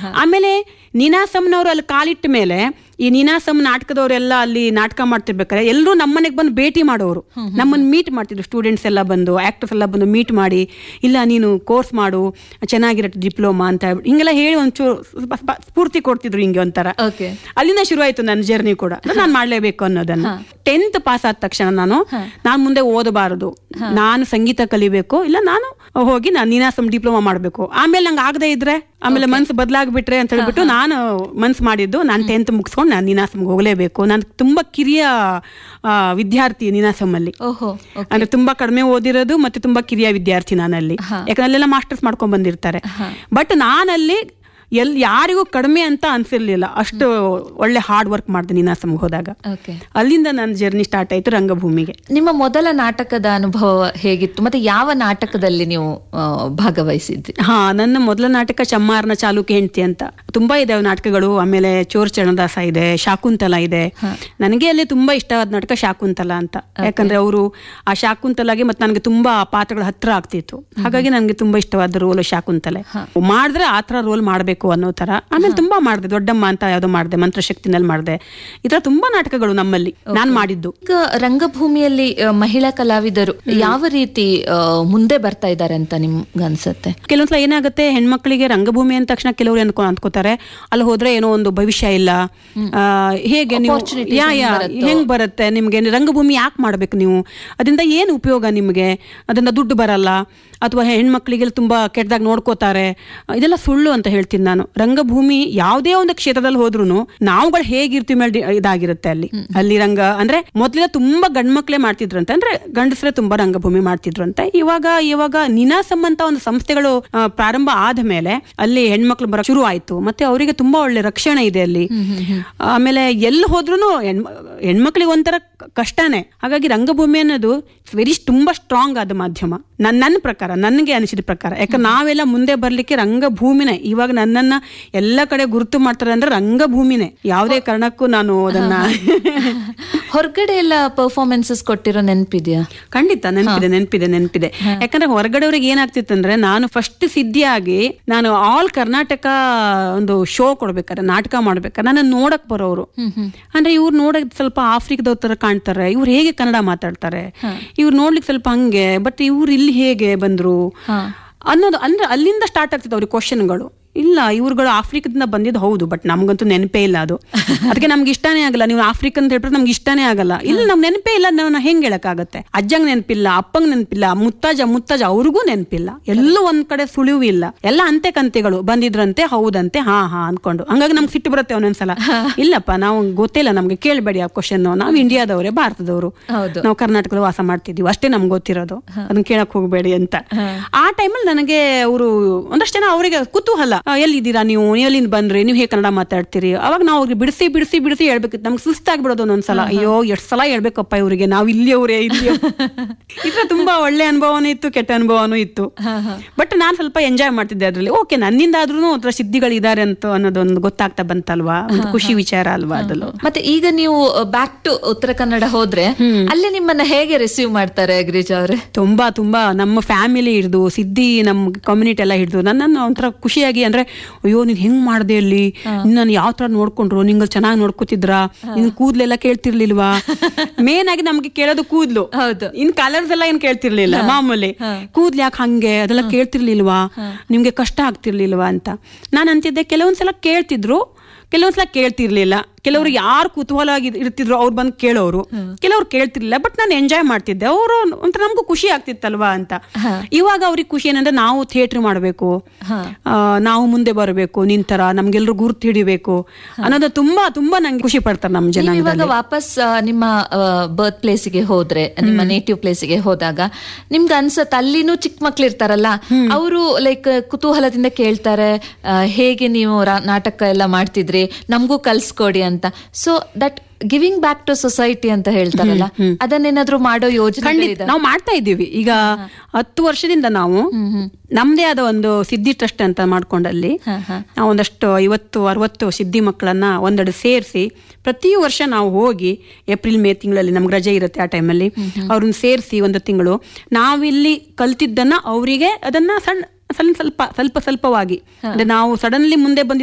ಆಮೇಲೆ ನೀನಾಸಂನವರು ಅಲ್ಲಿ ಕಾಲಿಟ್ಟ ಮೇಲೆ ಈ ನೀನಾಸಂ ನಾಟಕದವರೆಲ್ಲ ಅಲ್ಲಿ ನಾಟಕ ಮಾಡ್ತಿರ್ಬೇಕಾದ್ರೆ ಎಲ್ಲರೂ ನಮ್ಮನೆಗೆ ಬಂದು ಭೇಟಿ ಮಾಡೋರು ನಮ್ಮನ್ನ ಮೀಟ್ ಮಾಡ್ತಿದ್ರು ಸ್ಟೂಡೆಂಟ್ಸ್ ಎಲ್ಲ ಬಂದು ಆಕ್ಟರ್ಸ್ ಎಲ್ಲ ಬಂದು ಮೀಟ್ ಮಾಡಿ ಇಲ್ಲ ನೀನು ಕೋರ್ಸ್ ಮಾಡು ಚೆನ್ನಾಗಿರತ್ತೆ ಡಿಪ್ಲೊಮಾ ಅಂತ ಹೇಳ್ಬಿಟ್ಟು ಹಿಂಗೆಲ್ಲ ಹೇಳಿ ಒಂಚೂರು ಸ್ವಲ್ಪ ಸ್ಪ- ಸ್ಫೂರ್ತಿ ಕೊಡ್ತಿದ್ರು ಹಿಂಗೆ ಒಂಥರ ಓಕೆ ಅಲ್ಲಿಂದ ಶುರು ಆಯ್ತು ನನ್ನ ಜರ್ನಿ ಕೂಡ ನಾನು ಮಾಡ್ಲೇಬೇಕು ಅನ್ನೋದನ್ನ ಟೆಂತ್ ಪಾಸ್ ಆದ ತಕ್ಷಣ ನಾನು ನಾನು ಮುಂದೆ ಓದಬಾರದು ನಾನು ಸಂಗೀತ ಕಲಿಬೇಕು ಇಲ್ಲ ನಾನು ಹೋಗಿ ನಾನು ನೀನಾಸಂ ಡಿಪ್ಲೊಮಾ ಮಾಡಬೇಕು ಆಮೇಲೆ ನಂಗೆ ಆಗದೆ ಇದ್ರೆ ಆಮೇಲೆ ಮನ್ಸು ಬದಲಾಗ್ಬಿಟ್ರೆ ಅಂತ ಹೇಳ್ಬಿಟ್ಟು ನಾನು ಮನ್ಸು ಮಾಡಿದ್ದು ನಾನು ಟೆಂತ್ ಮುಗಿಸ್ಕೊಂಡು ನಾನು ನೀನಾಸಂಗೆ ಹೋಗಲೇಬೇಕು ನಾನು ತುಂಬಾ ಕಿರಿಯ ಆ, ವಿದ್ಯಾರ್ಥಿ ನೀನಾಸಂಲ್ಲಿ ಓಹೋ ಅಂದ್ರೆ ತುಂಬಾ ಕಡಿಮೆ ಓದಿರೋದು ಮತ್ತೆ ತುಂಬಾ ಕಿರಿಯ ವಿದ್ಯಾರ್ಥಿ ನಾನಲ್ಲಿ ಯಾಕಂದ್ರೆ ಅಲ್ಲೆಲ್ಲ ಮಾಸ್ಟರ್ಸ್ ಮಾಡ್ಕೊಂಡ್ ಬಂದಿರ್ತಾರೆ ಬಟ್ ನಾನಲ್ಲಿ ಎಲ್ ಯಾರಿಗೂ ಕಡಿಮೆ ಅಂತ ಅನ್ಸಿರ್ಲಿಲ್ಲ ಅಷ್ಟು ಒಳ್ಳೆ ಹಾರ್ಡ್ ವರ್ಕ್ ಮಾಡಿದೆ ನೀನಾಸಂಗೆ ಹೋದಾಗ ಓಕೆ ಅಲ್ಲಿಂದ ನನ್ನ ಜರ್ನಿ ಸ್ಟಾರ್ಟ್ ಆಯ್ತು ರಂಗಭೂಮಿಗೆ ನಿಮ್ಮ ಮೊದಲ ನಾಟಕದ ಅನುಭವ ಹೇಗಿತ್ತು ಮತ್ತೆ ಯಾವ ನಾಟಕದಲ್ಲಿ ನೀವು ಆ, ಭಾಗವಹಿಸಿದ್ರಿ ಹಾ ನನ್ನ ಮೊದಲ ನಾಟಕ ಚಮ್ಮಾರನ ಚಾಲುಕ್ಯ ಹೆಂಡತಿ ಅಂತ ತುಂಬಾ ಇದಾವೆ ನಾಟಕಗಳು ಆಮೇಲೆ ಚೋರ್ ಚರಣದಾಸ ಇದೆ ಶಾಕುಂತಲ ಇದೆ ನನಗೆ ಅಲ್ಲಿ ತುಂಬಾ ಇಷ್ಟವಾದ ನಾಟಕ ಶಾಕುಂತಲ ಅಂತ ಯಾಕಂದ್ರೆ ಅವರು ಆ ಶಾಕುಂತಲಾಗೆ ಮತ್ತೆ ನನಗೆ ತುಂಬಾ ಆ ಪಾತ್ರಗಳ ಹತ್ರ ಆಗ್ತಿತ್ತು ಹಾಗಾಗಿ ನನಗೆ ತುಂಬಾ ಇಷ್ಟವಾದ ರೋಲ್ ಶಾಕುಂತಲೆ ಮಾಡಿದ್ರೆ ಆ ತರ ರೋಲ್ ಮಾಡಬೇಕು ಅನ್ನೋ ತರ ಆಮೇಲೆ ತುಂಬಾ ಮಾಡಿದೆ ದೊಡ್ಡಮ್ಮ ಅಂತ ಯಾವ್ದೋ ಮಾಡಿದೆ ಮಂತ್ರಶಕ್ತಿನಲ್ಲಿ ಮಾಡಿದೆ ಈ ತರ ತುಂಬಾ ನಾಟಕಗಳು ನಮ್ಮಲ್ಲಿ ನಾನ್ ಮಾಡಿದ್ದು ಈಗ ರಂಗಭೂಮಿಯಲ್ಲಿ ಆ, ಮಹಿಳಾ ಕಲಾವಿದರು ಯಾವ ರೀತಿ ಆ, ಮುಂದೆ ಬರ್ತಾ ಇದ್ದಾರೆ ಅಂತ ನಿಮ್ಗೆ ಅನ್ಸುತ್ತೆ ಕೆಲವೊಂದ್ಸಲ ಏನಾಗುತ್ತೆ ಹೆಣ್ಮಕ್ಳಿಗೆ ರಂಗಭೂಮಿ ಅಂದ ತಕ್ಷಣ ಕೆಲವರು ಅನ್ಕೊ ಅನ್ಕೋತಾರೆ ಅಲ್ಲಿ ಹೋದ್ರೆ ಏನೋ ಒಂದು ಭವಿಷ್ಯ ಇಲ್ಲ ಆ, ಹೇಗೆ ನೀವು Opportunities ಯಾ ಯಾ ಹೆಂಗ್ ಬರುತ್ತೆ ನಿಮ್ಗೆ ರಂಗಭೂಮಿ ಯಾಕೆ ಮಾಡ್ಬೇಕು ನೀವು ಅದರಿಂದ ಏನು ಉಪಯೋಗ ನಿಮ್ಗೆ ಅದರಿಂದ ದುಡ್ಡು ಬರಲ್ಲ ಅಥವಾ ಹೆಣ್ಮಕ್ಳಿಗೆಲ್ಲ ತುಂಬಾ ಕೆಟ್ಟದಾಗ ನೋಡ್ಕೋತಾರೆ ಇದೆಲ್ಲ ಸುಳ್ಳು ಅಂತ ಹೇಳ್ತೀನಿ ನಾನು ರಂಗಭೂಮಿ ಯಾವುದೇ ಒಂದು ಕ್ಷೇತ್ರದಲ್ಲಿ ಹೋದ್ರು ನಾವುಗಳು ಹೇಗಿರ್ತೀವಿ ಮೇಲೆ ಡಿ- ಇದಾಗಿರುತ್ತೆ ಅಲ್ಲಿ ಅಲ್ಲಿ ರಂಗ ಅಂದ್ರೆ ಮೊದಲೆಲ್ಲ ತುಂಬಾ ಗಂಡ್ಮಕ್ಳೇ ಮಾಡ್ತಿದ್ರಂತೆ ಅಂದ್ರೆ ಗಂಡಸರೇ ತುಂಬಾ ರಂಗಭೂಮಿ ಮಾಡ್ತಿದ್ರಂತೆ ಇವಾಗ ಇವಾಗ ನಿನಾಸಂ ಅಂತ ಒಂದು ಸಂಸ್ಥೆಗಳು ಆ, ಪ್ರಾರಂಭ ಆದ ಮೇಲೆ ಅಲ್ಲಿ ಹೆಣ್ಮಕ್ಳು ಬರ ಶುರು ಆಯ್ತು ಮತ್ತೆ ಅವರಿಗೆ ತುಂಬಾ ಒಳ್ಳೆ ರಕ್ಷಣೆ ಇದೆ ಅಲ್ಲಿ ಆಮೇಲೆ ಎಲ್ಲಿ ಹೋದ್ರು ಹೆಣ್ಮಕ್ಳಿಗೆ ಒಂಥರ ಕ- ಕಷ್ಟನೇ ಹಾಗಾಗಿ ರಂಗಭೂಮಿ ಅನ್ನೋದು ವೆರಿ ತುಂಬಾ ಸ್ಟ್ರಾಂಗ್ ಆದ ಮಾಧ್ಯಮ ನನ್ ನನ್ನ ಪ್ರಕಾರ ನನಗೆ ಅನಿಸಿದ ಪ್ರಕಾರ ಯಾಕಂದ್ರೆ ನಾವೆಲ್ಲ ಮುಂದೆ ಬರ್ಲಿಕ್ಕೆ ರಂಗಭೂಮಿನೇ ಇವಾಗ ನನ್ನನ್ನ ಎಲ್ಲ ಕಡೆ ಗುರುತು ಮಾಡ್ತಾರೆ ಅಂದ್ರೆ ರಂಗಭೂಮಿನೇ ಯಾವುದೇ ಕಾರಣಕ್ಕೂ ನಾನು ಅದನ್ನ ಹೊರಗಡೆ ಎಲ್ಲ ಪರ್ಫಾರ್ಮೆನ್ಸಸ್ ಕೊಟ್ಟಿರೋ ನೆನಪಿದ್ಯಾ ಖಂಡಿತ ನೆನಪಿದೆ ನೆನಪಿದೆ ನೆನಪಿದೆ ಯಾಕಂದ್ರೆ ಹೊರಗಡೆಯವ್ರಿಗೆ ಏನಾಗ್ತಿತ್ತಂದ್ರೆ ನಾನು ಫಸ್ಟ್ ಸಿದ್ಧಿಯಾಗಿ ನಾನು ಆಲ್ ಕರ್ನಾಟಕ ಒಂದು ಶೋ ಕೊಡ್ಬೇಕಾದ್ರೆ ನಾಟಕ ಮಾಡ್ಬೇಕಾದ್ರೆ ನನ್ನ ನೋಡಕ್ ಬರೋರು ಅಂದ್ರೆ ಇವ್ರು ನೋಡಕ್ ಸ್ವಲ್ಪ ಆಫ್ರಿಕಾದವ್ರ ತರ ಕಾಣ್ತಾರೆ ಇವ್ರು ಹೇಗೆ ಕನ್ನಡ ಮಾತಾಡ್ತಾರೆ ಇವ್ರು ನೋಡ್ಲಿಕ್ಕೆ ಸ್ವಲ್ಪ ಹಂಗೆ ಬಟ್ ಇವ್ರು ಇಲ್ಲಿ ಹೇಗೆ ಬಂದ್ರು ಅನ್ನೋದು ಅಂದ್ರೆ ಅಲ್ಲಿಂದ ಸ್ಟಾರ್ಟ್ ಆಗ್ತಿತ್ತು ಅವ್ರಿಗೆ ಕ್ವಶನ್ಗಳು ಇಲ್ಲ ಇವ್ರುಗಳು ಆಫ್ರಿಕಾದಿಂದ ಬಂದಿದ್ದು ಹೌದು ಬಟ್ ನಮ್ಗಂತೂ ನೆನಪೇ ಇಲ್ಲ ಅದು ಅದಕ್ಕೆ ನಮ್ಗೆ ಇಷ್ಟನೇ ಆಗಲ್ಲ ನೀವು ಆಫ್ರಿಕನ್ ಅಂತ ಹೇಳ್ಬಿಟ್ರೆ ನಮ್ಗೆ ಇಷ್ಟನೇ ಆಗಲ್ಲ ಇಲ್ಲ ನಮ್ಗೆ ನೆನಪೇ ಇಲ್ಲ ನಾವು ಹೆಂಗ್ ಹೇಳಕ್ಕಾಗತ್ತೆ ಅಜ್ಜಂಗ್ ನೆನಪಿಲ್ಲ ಅಪ್ಪಂಗ್ ನೆನಪಿಲ್ಲ ಮುತ್ತಾಜ ಮುತ್ತಾಜ ಅವ್ರಿಗೂ ನೆನಪಿಲ್ಲ ಎಲ್ಲೂ ಒಂದ್ ಕಡೆ ಸುಳಿವು ಇಲ್ಲ ಎಲ್ಲ ಅಂತೆ ಕಂತೆಗಳು ಬಂದಿದ್ರಂತೆ ಹೌದಂತೆ ಹಾ ಹಾ ಅನ್ಕೊಂಡು ಹಂಗಾಗಿ ನಮ್ಗೆ ಸಿಟ್ಟು ಬರುತ್ತೆ ಒಂದೊಂದ್ಸಲ ಇಲ್ಲಪ್ಪ ನಾವು ಗೊತ್ತಿಲ್ಲ ನಮ್ಗೆ ಕೇಳಬೇಡಿ ಆ ಕ್ವಶನ್ ನಾವು ಇಂಡಿಯಾದವರೇ ಭಾರತದವರು ಹೌದು. ನಾವು ಕರ್ನಾಟಕದಲ್ಲಿ ವಾಸ ಮಾಡ್ತಿದೀವಿ ಅಷ್ಟೇ ನಮ್ಗೆ ಗೊತ್ತಿರೋದು ಅದನ್ನ ಕೇಳಕ್ ಹೋಗ್ಬೇಡಿ ಅಂತ ಆ ಟೈಮಲ್ಲಿ ನನಗೆ ಅವರು ಒಂದಷ್ಟು ಜನ ಅವರಿಗೆ ಕುತೂಹಲ ಆ, ಎಲ್ಲಿದ್ದೀರಾ ನೀವು ಎಲ್ಲಿಂದ ಬಂದ್ರಿ ನೀವು ಹೇಗೆ ಕನ್ನಡ ಮಾತಾಡ್ತೀರಿ ಅವಾಗ ನಾವು ಅವ್ರಿಗೆ ಬಿಡಿಸಿ ಬಿಡಿಸಿ ಬಿಡಿಸಿ ಹೇಳ್ಬೇಕಿತ್ತು ನಮ್ಗೆ ಸುಸ್ತಾಗ್ಬಿಡೋದು ಒಂದೊಂದ್ಸಲ ಅಯ್ಯೋ ಎಷ್ಟ್ ಸಲ ಹೇಳ್ಬೇಕಪ್ಪ ಇವರಿಗೆ ನಾವು ಇಲ್ಲಿಯವರೇ ಇಲ್ಲಿ ಇದ್ರ ತುಂಬಾ ಒಳ್ಳೆ ಅನುಭವನೂ ಇತ್ತು ಕೆಟ್ಟ ಅನುಭವನೂ ಇತ್ತು ಬಟ್ ನಾನು ಸ್ವಲ್ಪ ಎಂಜಾಯ್ ಮಾಡ್ತಿದ್ದೆ ಅದ್ರಲ್ಲಿ ಓಕೆ ನನ್ನಿಂದ ಆದ್ರೂ ಒಂಥರ ಸಿದ್ಧಿಗಳಿದ್ದಾರೆ ಅಂತ ಅನ್ನೋದೊಂದು ಗೊತ್ತಾಗ್ತಾ ಬಂತಲ್ವಾ ಒಂದು ಖುಷಿ ವಿಚಾರ ಅಲ್ವಾ ಅದಲ್ಲೂ ಮತ್ತೆ ಈಗ ನೀವು ಬ್ಯಾಕ್ ಟು ಉತ್ತರ ಕನ್ನಡ ಹೋದ್ರೆ ಅಲ್ಲಿ ನಿಮ್ಮನ್ನ ಹೇಗೆ ರಿಸೀವ್ ಮಾಡ್ತಾರೆ ಗಿರಿಜಾ ಅವ್ರೆ ತುಂಬಾ ತುಂಬಾ ನಮ್ಮ ಫ್ಯಾಮಿಲಿ ಹಿಡಿದು ಸಿದ್ದಿ ನಮ್ಮ ಕಮ್ಯುನಿಟಿ ಎಲ್ಲ ಹಿಡಿದು ನನ್ನನ್ನು ಒಂಥರ ಖುಷಿಯಾಗಿ ಅಂದ್ರೆ ಅಯ್ಯೋ ನೀನ್ ಹೆಂಗ್ ಮಾಡ್ದೆ ಅಲ್ಲಿ ನಾನು ಯಾವ ತರ ನೋಡ್ಕೊಂಡ್ರು ನಿಂಗೆ ಚೆನ್ನಾಗಿ ನೋಡ್ಕೊತಿದ್ರಾ ನಿನ್ ಕೂದ್ಲೆಲ್ಲ ಕೇಳ್ತಿರ್ಲಿಲ್ವಾ ಮೇನ್ ಆಗಿ ನಮ್ಗೆ ಕೇಳೋದು ಕೂದ್ಲು ಹೌದು. ಇನ್ ಕಲರ್ಸ್ ಎಲ್ಲ ಏನ್ ಕೇಳ್ತಿರ್ಲಿಲ್ಲ ಮಾಮೂಲಿ ಕೂದ್ಲು ಯಾಕೆ ಹಂಗೆ ಅದೆಲ್ಲ ಕೇಳ್ತಿರ್ಲಿಲ್ವಾ ನಿಮ್ಗೆ ಕಷ್ಟ ಆಗ್ತಿರ್ಲಿಲ್ವಾ ಅಂತ ನಾನು ಅಂತಿದ್ದೆ ಕೆಲವೊಂದ್ಸಲ ಕೇಳ್ತಿದ್ರು ಕೆಲವೊಂದ್ಸಲ ಕೇಳ್ತಿರ್ಲಿಲ್ಲ ಕೆಲವರು ಯಾರು ಕುತೂಹಲವಾಗಿ ಇರ್ತಿದ್ರು ಅವ್ರು ಬಂದು ಕೇಳೋರು ಕೆಲವ್ರು ಕೇಳ್ತಿರ್ಲಿಲ್ಲ ಬಟ್ ನಾನು ಎಂಜಾಯ್ ಮಾಡ್ತಿದ್ದೆ ಅವರು ಒಂಥರ ನಮಗೂ ಖುಷಿ ಆಗ್ತಿತ್ತಲ್ವಾ ಅಂತ ಇವಾಗ ಅವ್ರಿಗೆ ಖುಷಿ ಏನಂದ್ರೆ ನಾವು ಥಿಯೇಟರ್ ಮಾಡಬೇಕು ನಾವು ಮುಂದೆ ಬರಬೇಕು ನಿಂತರ ನಮ್ಗೆಲ್ರು ಗುರ್ತು ಹಿಡಿಬೇಕು ಅನ್ನೋದು ತುಂಬಾ ತುಂಬಾ ನಂಗೆ ಖುಷಿ ಪಡ್ತಾರೆ ನಮ್ಮ ಜನ ನೀವು ಇವಾಗ ವಾಪಸ್ ಆ, ನಿಮ್ಮ ಬರ್ತ್ ಪ್ಲೇಸಿಗೆ ಹೋದ್ರೆ ನಿಮ್ಮ ನೇಟಿವ್ ಪ್ಲೇಸಿಗೆ ಹೋದಾಗ ನಿಮ್ಗೆ ಅನ್ಸತ್ ಅಲ್ಲಿನೂ ಚಿಕ್ಕ ಮಕ್ಳು ಇರ್ತಾರಲ್ಲ ಅವರು ಲೈಕ್ ಕುತೂಹಲದಿಂದ ಕೇಳ್ತಾರೆ ಆ, ಹೇಗೆ ನೀವು ರಾ- ನಾಟಕ ಎಲ್ಲ ಮಾಡ್ತಿದ್ರಿ ನಮಗೂ ಕಲ್ಸ್ಕೊಡಿ ಅಂತ so that giving back to society ಅಂತ ಹೇಳ್ತಾರಲ್ಲ ಅದನ್ನೇನಾದ್ರೂ ಮಾಡೋ ಯೋಜನೆ ಖಂಡಿತ ನಾವು ಮಾಡ್ತಾ ಇದ್ದೀವಿ ಈಗ ಹತ್ತು ವರ್ಷದಿಂದ ನಾವು ನಮ್ದೇ ಆದ ಒಂದು ಸಿದ್ಧಿ ಟ್ರಸ್ಟ್ ಅಂತ ಮಾಡ್ಕೊಂಡಲ್ಲಿ ನಾವು ಒಂದಷ್ಟು ಐವತ್ತು ಅರವತ್ತು ಸಿದ್ಧಿ ಮಕ್ಕಳನ್ನ ಒಂದೆಡೆ ಸೇರಿಸಿ ಪ್ರತಿ ವರ್ಷ ನಾವು ಹೋಗಿ ಏಪ್ರಿಲ್ ಮೇ ತಿಂಗಳಲ್ಲಿ ನಮ್ಗೆ ರಜೆ ಇರುತ್ತೆ ಆ ಟೈಮಲ್ಲಿ ಅವ್ರನ್ನ ಸೇರಿಸಿ ಒಂದು ತಿಂಗಳು ನಾವಿಲ್ಲಿ ಕಲ್ತಿದ್ದನ್ನ ಅವರಿಗೆ ಅದನ್ನ ಸಣ್ಣ ಸ್ವಲ್ಪ ಸ್ವಲ್ಪ ಸ್ವಲ್ಪವಾಗಿ ಅಂದ್ರೆ ನಾವು ಸಡನ್ಲಿ ಮುಂದೆ ಬಂದಿದ್ದ